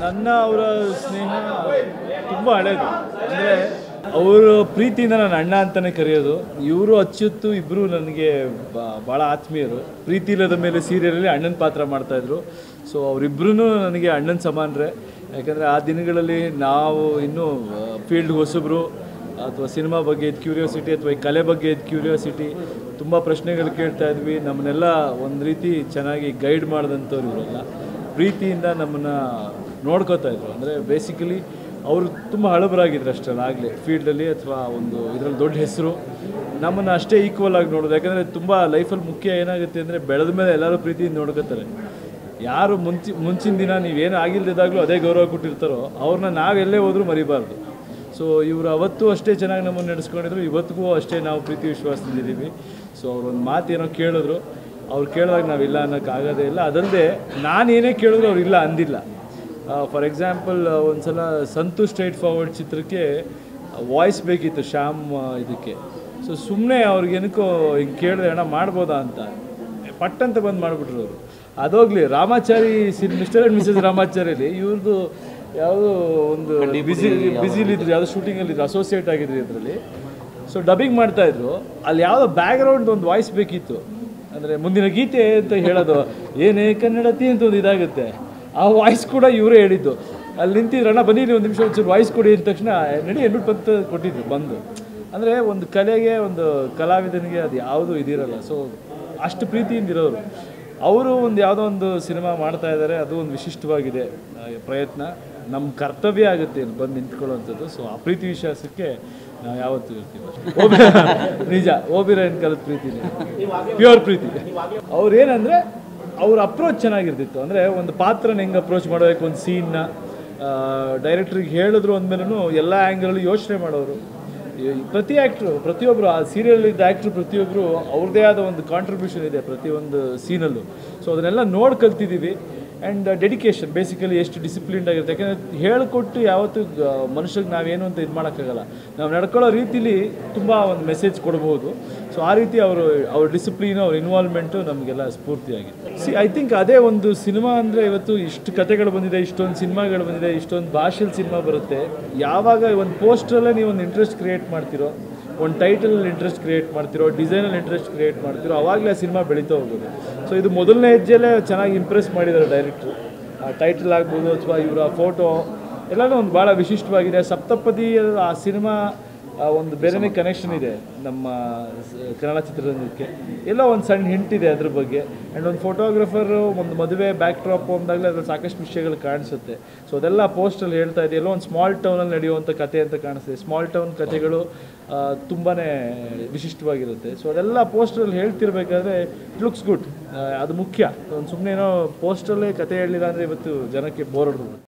ನನ್ನ ಅವರ ಸ್ನೇಹ ತುಂಬ ಹಳೇದು ಅಂದರೆ ಅವರು ಪ್ರೀತಿಯಿಂದ ನಾನು ಅಣ್ಣ ಅಂತಲೇ ಕರೆಯೋದು ಇವರು ಅಚ್ಚುತ್ತು ಇಬ್ಬರು ನನಗೆ ಭಾಳ ಆತ್ಮೀಯರು ಪ್ರೀತಿ ಇಲ್ಲದ ಮೇಲೆ ಸೀರಿಯಲಲ್ಲಿ ಅಣ್ಣನ ಪಾತ್ರ ಮಾಡ್ತಾಯಿದ್ರು ಸೊ ಅವರಿಬ್ಬರೂ ನನಗೆ ಅಣ್ಣನ ಸಮಾನರೇ ಯಾಕಂದರೆ ಆ ದಿನಗಳಲ್ಲಿ ನಾವು ಇನ್ನೂ ಫೀಲ್ಡ್ ಹೊಸಬ್ರು ಅಥವಾ ಸಿನಿಮಾ ಬಗ್ಗೆ ಇದ್ದ ಕ್ಯೂರಿಯಾಸಿಟಿ ಅಥವಾ ಈ ಕಲೆ ಬಗ್ಗೆ ಇದ್ದ ಕ್ಯೂರಿಯಾಸಿಟಿ ತುಂಬ ಪ್ರಶ್ನೆಗಳು ಕೇಳ್ತಾ ಇದ್ವಿ ನಮ್ಮನ್ನೆಲ್ಲ ಒಂದು ರೀತಿ ಚೆನ್ನಾಗಿ ಗೈಡ್ ಮಾಡಿದಂಥವ್ರು ಇವರೆಲ್ಲ ಪ್ರೀತಿಯಿಂದ ನಮ್ಮನ್ನು ನೋಡ್ಕೋತಾ ಇದ್ರು ಅಂದರೆ ಬೇಸಿಕಲಿ ಅವರು ತುಂಬ ಹಳಬರಾಗಿದ್ರು ಅಷ್ಟಲ್ಲ ಆಗಲೇ ಫೀಲ್ಡಲ್ಲಿ ಅಥವಾ ಒಂದು ಇದರಲ್ಲಿ ದೊಡ್ಡ ಹೆಸರು ನಮ್ಮನ್ನು ಅಷ್ಟೇ ಈಕ್ವಲ್ ಆಗಿ ನೋಡೋದು ಯಾಕಂದರೆ ತುಂಬ ಲೈಫಲ್ಲಿ ಮುಖ್ಯ ಏನಾಗುತ್ತೆ ಅಂದರೆ ಬೆಳೆದ ಮೇಲೆ ಎಲ್ಲರೂ ಪ್ರೀತಿಯಿಂದ ನೋಡ್ಕೋತಾರೆ ಯಾರು ಮುಂಚಿ ಮುಂಚಿನ ದಿನ ನೀವೇನು ಆಗಿಲ್ದಿದ್ದಾಗಲೂ ಅದೇ ಗೌರವ ಕೊಟ್ಟಿರ್ತಾರೋ ಅವ್ರನ್ನ ನಾವೆಲ್ಲೇ ಹೋದರೂ ಮರಿಬಾರ್ದು ಸೊ ಇವರು ಅವತ್ತು ಅಷ್ಟೇ ಚೆನ್ನಾಗಿ ನಮ್ಮನ್ನು ನಡೆಸ್ಕೊಂಡಿದ್ರು ಇವತ್ತಿಗೂ ಅಷ್ಟೇ ನಾವು ಪ್ರೀತಿ ವಿಶ್ವಾಸದಿಂದಿದ್ದೀವಿ ಸೊ ಅವ್ರು ಒಂದು ಮಾತೇನೋ ಕೇಳಿದ್ರು ಅವ್ರು ಕೇಳಿದಾಗ ನಾವಿಲ್ಲ ಅನ್ನೋಕ್ಕಾಗೋದೇ ಇಲ್ಲ ಅದಲ್ಲದೆ ನಾನೇನೇ ಕೇಳಿದ್ರು ಅವ್ರು ಇಲ್ಲ ಅಂದಿಲ್ಲ ಫಾರ್ ಎಕ್ಸಾಂಪಲ್ ಒಂದು ಸಲ ಸಂತು ಸ್ಟ್ರೈಟ್ ಫಾರ್ವರ್ಡ್ ಚಿತ್ರಕ್ಕೆ ವಾಯ್ಸ್ ಬೇಕಿತ್ತು ಶ್ಯಾಮ್ ಆ, ಇದಕ್ಕೆ ಸೊ ಸುಮ್ಮನೆ ಅವ್ರಿಗೇನಕ್ಕೋ ಹಿಂಗೆ ಕೇಳಿದೆ ಅಣ್ಣ ಮಾಡ್ಬೋದಾ ಅಂತ ಪಟ್ ಅಂತ ಬಂದು ಮಾಡಿಬಿಟ್ರು ಅವರು ಅದೋಗ್ಲಿ ರಾಮಾಚಾರಿ ಸಿನ್ ಮಿಸ್ಟರ್ ಆ್ಯಂಡ್ ಮಿಸಸ್ ರಾಮಾಚಾರಿಲಿ ಇವ್ರದ್ದು ಯಾವುದೋ ಒಂದು ಬಿಸಿ ಬಿಸಿಲಿದ್ರು ಯಾವುದೋ ಶೂಟಿಂಗಲ್ಲಿದ್ರು ಅಸೋಸಿಯೇಟ್ ಆಗಿದ್ರು ಇದರಲ್ಲಿ ಸೊ ಡಬ್ಬಿಂಗ್ ಮಾಡ್ತಾಯಿದ್ರು ಅಲ್ಲಿ ಯಾವುದೋ ಬ್ಯಾಕ್ಗ್ರೌಂಡ್ ಒಂದು ವಾಯ್ಸ್ ಬೇಕಿತ್ತು ಅಂದರೆ ಮುಂದಿನ ಗೀತೆ ಅಂತ ಹೇಳೋದು ಏನೇ ಕನ್ನಡತಿ ಅಂತ ಒಂದು ಇದಾಗುತ್ತೆ ಆ ವಾಯ್ಸ್ ಕೂಡ ಇವರೇ ಹೇಳಿದ್ದು ಅಲ್ಲಿ ನಿಂತಿದ್ರು ಅಣ್ಣ ಬನ್ನಿ ಒಂದು ನಿಮಿಷ ಒಂಚೂರು ವಾಯ್ಸ್ ಕೊಡಿ ಅಂದ ತಕ್ಷಣ ನಡಿ ಎನ್ಬಿಟ್ಟು ಬಂತು ಕೊಟ್ಟಿದ್ರು ಬಂದು ಅಂದರೆ ಒಂದು ಕಲೆಗೆ ಒಂದು ಕಲಾವಿದನಿಗೆ ಅದು ಯಾವುದೂ ಇದಿರಲ್ಲ ಸೊ ಅಷ್ಟು ಪ್ರೀತಿಯಿಂದ ಇರೋರು ಅವರು ಒಂದು ಯಾವುದೋ ಒಂದು ಸಿನಿಮಾ ಮಾಡ್ತಾ ಇದ್ದಾರೆ ಅದು ಒಂದು ವಿಶಿಷ್ಟವಾಗಿದೆ ಆ, ಪ್ರಯತ್ನ ನಮ್ಮ ಕರ್ತವ್ಯ ಆಗುತ್ತೆ ಇಲ್ಲಿ ಬಂದು ನಿಂತ್ಕೊಳ್ಳುವಂಥದ್ದು ಸೊ ಆ ಪ್ರೀತಿ ವಿಶ್ವಾಸಕ್ಕೆ ನಾವು ಯಾವತ್ತೂ ಇರ್ತೀವಿ ಅಷ್ಟೇ. ಓಬಿ- ನಿಜ ಓಬಿರಾಯನ್ ಕಾಲದ ಪ್ರೀತಿನೇ ಪ್ಯೂರ್ ಪ್ರೀತಿ ಅವ್ರು ಏನಂದರೆ ಅವ್ರ ಅಪ್ರೋಚ್ ಚೆನ್ನಾಗಿರ್ತಿತ್ತು ಅಂದರೆ ಒಂದು ಪಾತ್ರನ ಹೆಂಗೆ ಅಪ್ರೋಚ್ ಮಾಡಬೇಕು ಒಂದು ಸೀನ್ನ ಡೈರೆಕ್ಟ್ರಿಗೆ ಹೇಳಿದ್ರು ಅಂದಮೇಲೂ ಎಲ್ಲ ಆ್ಯಂಗಲಲ್ಲಿ ಯೋಚನೆ ಮಾಡೋರು ಈ- ಪ್ರತಿ ಆ್ಯಕ್ಟ್ರು ಪ್ರತಿಯೊಬ್ಬರು ಆ ಸೀರಿಯಲ್ ಇದ್ದ ಆ್ಯಕ್ಟ್ರು ಪ್ರತಿಯೊಬ್ಬರು ಅವ್ರದ್ದೇ ಆದ ಒಂದು ಕಾಂಟ್ರಿಬ್ಯೂಷನ್ ಇದೆ ಪ್ರತಿಯೊಂದು ಸೀನಲ್ಲೂ ಸೊ ಅದನ್ನೆಲ್ಲ ನೋಡಿ ಕಲ್ತಿದ್ದೀವಿ ಆ್ಯಂಡ್ ಡೆಡಿಕೇಶನ್ ಬೇಸಿಕಲಿ ಎಷ್ಟು ಡಿಸಿಪ್ಲಿನ್ಡ್ ಆಗಿರುತ್ತೆ ಯಾಕಂದರೆ ಹೇಳಿಕೊಟ್ಟು ಯಾವತ್ತೂ ಮನುಷ್ಯಗೆ ನಾವೇನು ಅಂತ ಇದು ಮಾಡೋಕ್ಕಾಗಲ್ಲ ನಾವು ನಡ್ಕೊಳ್ಳೋ ರೀತಿಲಿ ತುಂಬ ಒಂದು ಮೆಸೇಜ್ ಕೊಡ್ಬೋದು ಸೊ ಆ ರೀತಿ ಅವರು ಅವ್ರ ಡಿಸಿಪ್ಲಿನ್ ಅವ್ರ ಇನ್ವಾಲ್ವ್ಮೆಂಟು ನಮಗೆಲ್ಲ ಸ್ಫೂರ್ತಿಯಾಗಿದೆ ಸಿ ಐ ಥಿಂಕ್ ಅದೇ ಒಂದು ಸಿನಿಮಾ ಅಂದರೆ ಇವತ್ತು ಇಷ್ಟು ಕತೆಗಳು ಬಂದಿದೆ ಇಷ್ಟೊಂದು ಸಿನಿಮಾಗಳು ಬಂದಿದೆ ಇಷ್ಟೊಂದು ಭಾಷೆಲಿ ಸಿನಿಮಾ ಬರುತ್ತೆ ಯಾವಾಗ ಒಂದು ಪೋಸ್ಟ್ರಲ್ಲೇ ನೀವು ಒಂದು ಇಂಟ್ರೆಸ್ಟ್ ಕ್ರಿಯೇಟ್ ಮಾಡ್ತಿರೋ ಒಂದು ಟೈಟಲಲ್ಲಿ ಇಂಟ್ರೆಸ್ಟ್ ಕ್ರಿಯೇಟ್ ಮಾಡ್ತಿರೋ ಡಿಸೈನಲ್ಲಿ ಇಂಟ್ರೆಸ್ಟ್ ಕ್ರಿಯೇಟ್ ಮಾಡ್ತಿರೋ ಅವಾಗಲೇ ಆ ಸಿನಿಮಾ ಬೆಳೀತಾ ಹೋಗೋದು ಸೊ ಇದು ಮೊದಲನೇ ಹೆಜ್ಜೆಲೇ ಚೆನ್ನಾಗಿ ಇಂಪ್ರೆಸ್ ಮಾಡಿದ್ದಾರೆ ಡೈರೆಕ್ಟ್ರು ಆ ಟೈಟಲ್ ಆಗ್ಬೋದು ಅಥವಾ ಇವರ ಫೋಟೋ ಎಲ್ಲನೂ ಒಂದು ಭಾಳ ವಿಶಿಷ್ಟವಾಗಿದೆ ಸಪ್ತಪದಿ ಆ ಸಿನಿಮಾ ಆ ಒಂದು ಬೇರೆನೇ ಕನೆಕ್ಷನ್ ಇದೆ ನಮ್ಮ ಸ- ಕನ್ನಡ ಚಿತ್ರರಂಗಕ್ಕೆ ಎಲ್ಲೋ ಒಂದು ಸಣ್ಣ ಹಿಂಟ್ ಇದೆ ಅದ್ರ ಬಗ್ಗೆ ಆ್ಯಂಡ್ ಒಂದು ಫೋಟೋಗ್ರಫರು ಒಂದು ಮದುವೆ ಬ್ಯಾಕ್ ಡ್ರಾಪ್ ಅಂದಾಗಲೇ ಅದ್ರಲ್ಲಿ ಸಾಕಷ್ಟು ವಿಷಯಗಳು ಕಾಣಿಸುತ್ತೆ ಸೊ ಅದೆಲ್ಲ ಪೋಸ್ಟಲ್ಲಿ ಹೇಳ್ತಾ ಇದೆ ಎಲ್ಲೋ ಒಂದು ಸ್ಮಾಲ್ ಟೌನಲ್ಲಿ ನಡೆಯುವಂಥ ಕತೆ ಅಂತ ಕಾಣಿಸ್ತದೆ ಸ್ಮಾಲ್ ಟೌನ್ ಕತೆಗಳು ತುಂಬಾ ವಿಶಿಷ್ಟವಾಗಿರುತ್ತೆ ಸೊ ಅದೆಲ್ಲ ಪೋಸ್ಟರಲ್ಲಿ ಹೇಳ್ತಿರ್ಬೇಕಾದ್ರೆ ಇಟ್ ಲುಕ್ಸ್ ಗುಡ್ ಅದು ಮುಖ್ಯ ಒಂದು ಸುಮ್ಮನೆ ಏನೋ ಪೋಸ್ಟಲ್ಲೇ ಕತೆ ಹೇಳಲಿಲ್ಲ ಅಂದರೆ ಇವತ್ತು ಜನಕ್ಕೆ ಬೋರ್ ಹೊಡ್ದು